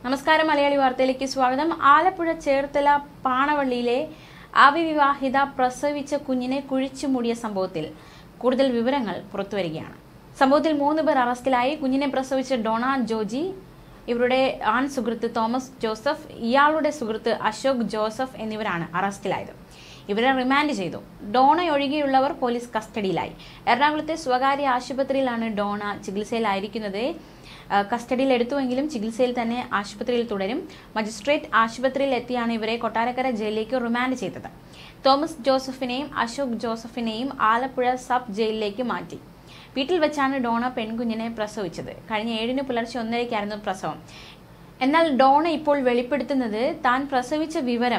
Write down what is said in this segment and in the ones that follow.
നമസ്കാരം മലയാളി വാർത്തയിലേക്ക് സ്വാഗതം ആലപ്പുഴ ചേർത്തല പാണവള്ളിയിലെ അവിവാഹിത പ്രസവിച്ച കുഞ്ഞിനെ കുഴിച്ചു മൂടിയ സംഭവത്തിൽ കൂടുതൽ വിവരങ്ങൾ പുറത്തുവരികയാണ് സംഭവത്തിൽ മൂന്ന് പേർ അറസ്റ്റിലായി കുഞ്ഞിനെ പ്രസവിച്ച ഡോണ ജോജി ഇവരുടെ ആൺ സുഹൃത്ത് തോമസ് ജോസഫ് ഇയാളുടെ സുഹൃത്ത് അശോക് ജോസഫ് എന്നിവരാണ് അറസ്റ്റിലായത് ഇവരെ റിമാൻഡ് ചെയ്തു ഡോണ ഒഴികെയുള്ളവർ പോലീസ് കസ്റ്റഡിയിലായി എറണാകുളത്തെ സ്വകാര്യ ആശുപത്രിയിലാണ് ഡോണ ചികിത്സയിലായിരിക്കുന്നത് ആ, കസ്റ്റഡിയിൽ എടുത്തുവെങ്കിലും ചികിത്സയിൽ തന്നെ ആശുപത്രിയിൽ തുടരും മജിസ്ട്രേറ്റ് ആശുപത്രിയിൽ എത്തിയാണ് ഇവരെ കൊട്ടാരക്കര ജയിലിലേക്ക് റിമാൻഡ് ചെയ്തത് തോമസ് ജോസഫിനെയും അശോക് ജോസഫിനെയും ആലപ്പുഴ സബ് ജയിലിലേക്ക് മാറ്റി വീട്ടിൽ വെച്ചാണ് ഡോണ പെൺകുഞ്ഞിനെ പ്രസവിച്ചത് കഴിഞ്ഞ ഏഴിന് പുലർച്ചെ ഒന്നരയ്ക്കായിരുന്നു പ്രസവം എന്നാൽ ഡോണ ഇപ്പോൾ വെളിപ്പെടുത്തുന്നത് താൻ പ്രസവിച്ച വിവരം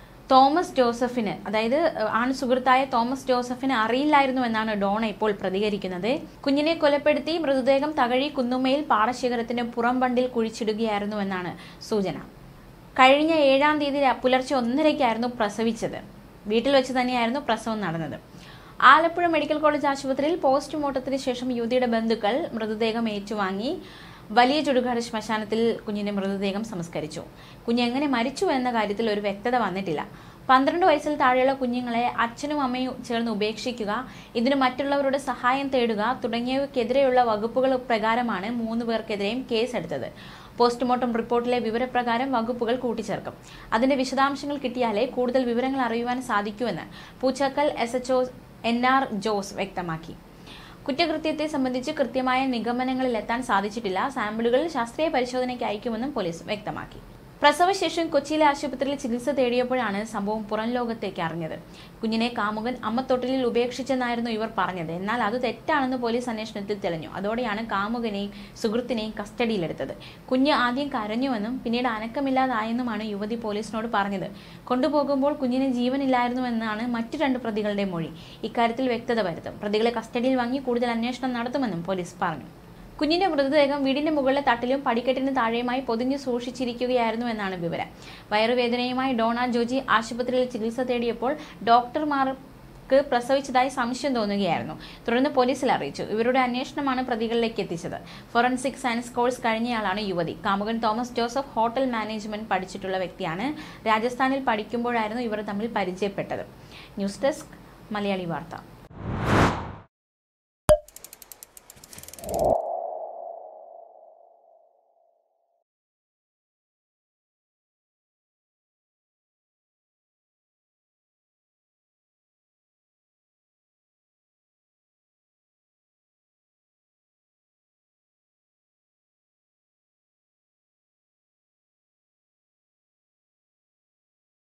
തോമസ് ജോസഫിന് അതായത് ഏഹ്, ആൺ സുഹൃത്തായ തോമസ് ജോസഫിന് അറിയില്ലായിരുന്നു എന്നാണ് ഡോണ ഇപ്പോൾ പ്രതികരിക്കുന്നത് കുഞ്ഞിനെ കൊലപ്പെടുത്തി മൃതദേഹം തകഴി കുന്നുമ്മയിൽ പാടശേഖരത്തിന്റെ പുറംബണ്ടിൽ കുഴിച്ചിടുകയായിരുന്നു എന്നാണ് സൂചന കഴിഞ്ഞ ഏഴാം തീയതി ര- പുലർച്ചെ ഒന്നരയ്ക്കായിരുന്നു പ്രസവിച്ചത് വീട്ടിൽ വെച്ച് തന്നെയായിരുന്നു പ്രസവം നടന്നത് ആലപ്പുഴ മെഡിക്കൽ കോളേജ് ആശുപത്രിയിൽ പോസ്റ്റ്മോർട്ടത്തിന് ശേഷം യുവതിയുടെ ബന്ധുക്കൾ മൃതദേഹം ഏറ്റുവാങ്ങി വലിയ ചുടുകാട് ശ്മശാനത്തിൽ കുഞ്ഞിന്റെ മൃതദേഹം സംസ്കരിച്ചു കുഞ്ഞ് എങ്ങനെ മരിച്ചു എന്ന കാര്യത്തിൽ ഒരു വ്യക്തത വന്നിട്ടില്ല പന്ത്രണ്ട് വയസ്സിൽ താഴെയുള്ള കുഞ്ഞുങ്ങളെ അച്ഛനും അമ്മയും ചേർന്ന് ഉപേക്ഷിക്കുക ഇതിന് മറ്റുള്ളവരുടെ സഹായം തേടുക തുടങ്ങിയവയ്ക്കെതിരെയുള്ള വകുപ്പുകൾ പ്രകാരമാണ് മൂന്ന് പേർക്കെതിരെയും കേസെടുത്തത് പോസ്റ്റ്മോർട്ടം റിപ്പോർട്ടിലെ വിവരപ്രകാരം വകുപ്പുകൾ കൂട്ടിച്ചേർക്കും അതിന്റെ വിശദാംശങ്ങൾ കിട്ടിയാലേ കൂടുതൽ വിവരങ്ങൾ അറിയുവാൻ സാധിക്കൂവെന്ന് Poochakkal S H N R Jose വ്യക്തമാക്കി കുറ്റകൃത്യത്തെ സംബന്ധിച്ച് കൃത്യമായ നിഗമനങ്ങളിലെത്താൻ സാധിച്ചിട്ടില്ല സാമ്പിളുകൾ ശാസ്ത്രീയ പരിശോധനയ്ക്ക് അയക്കുമെന്നും പോലീസ് വ്യക്തമാക്കി പ്രസവശേഷം കൊച്ചിയിലെ ആശുപത്രിയിൽ ചികിത്സ തേടിയപ്പോഴാണ് സംഭവം പുറം ലോകത്തേക്ക് അറിഞ്ഞത് കുഞ്ഞിനെ കാമുകൻ അമ്മത്തൊട്ടിലിൽ ഉപേക്ഷിച്ചെന്നായിരുന്നു ഇവർ പറഞ്ഞത് എന്നാൽ അത് തെറ്റാണെന്ന് പോലീസ് അന്വേഷണത്തിൽ തെളിഞ്ഞു അതോടെയാണ് കാമുകനെയും സുഹൃത്തിനെയും കസ്റ്റഡിയിലെടുത്തത് കുഞ്ഞ് ആദ്യം കരഞ്ഞുവെന്നും പിന്നീട് അനക്കമില്ലാതായെന്നുമാണ് യുവതി പോലീസിനോട് പറഞ്ഞത് കൊണ്ടുപോകുമ്പോൾ കുഞ്ഞിന് ജീവനില്ലായിരുന്നുവെന്നാണ് മറ്റു രണ്ട് പ്രതികളുടെ മൊഴി ഇക്കാര്യത്തിൽ വ്യക്തത വരുത്തും പ്രതികളെ കസ്റ്റഡിയിൽ വാങ്ങി കൂടുതൽ അന്വേഷണം നടത്തുമെന്നും പോലീസ് പറഞ്ഞു കുഞ്ഞിന്റെ മൃതദേഹം വീടിന്റെ മുകളിലെ തട്ടിലും പടിക്കെട്ടിന് താഴെയുമായി പൊതിഞ്ഞു സൂക്ഷിച്ചിരിക്കുകയായിരുന്നു എന്നാണ് വിവരം വയറുവേദനയുമായി ഡോണ ജോജി ആശുപത്രിയിൽ ചികിത്സ തേടിയപ്പോൾ ഡോക്ടർമാർക്ക് പ്രസവിച്ചതായി സംശയം തോന്നുകയായിരുന്നു തുടർന്ന് പോലീസിൽ അറിയിച്ചു ഇവരുടെ അന്വേഷണമാണ് പ്രതികളിലേക്ക് എത്തിച്ചത് ഫോറൻസിക് സയൻസ് കോഴ്സ് കഴിഞ്ഞയാളാണ് യുവതി കാമുകൻ തോമസ് ജോസഫ് ഹോട്ടൽ മാനേജ്മെന്റ് പഠിച്ചിട്ടുള്ള വ്യക്തിയാണ് രാജസ്ഥാനിൽ പഠിക്കുമ്പോഴായിരുന്നു ഇവർ തമ്മിൽ പരിചയപ്പെട്ടത് ന്യൂസ് ഡെസ്ക് മലയാളി വാർത്ത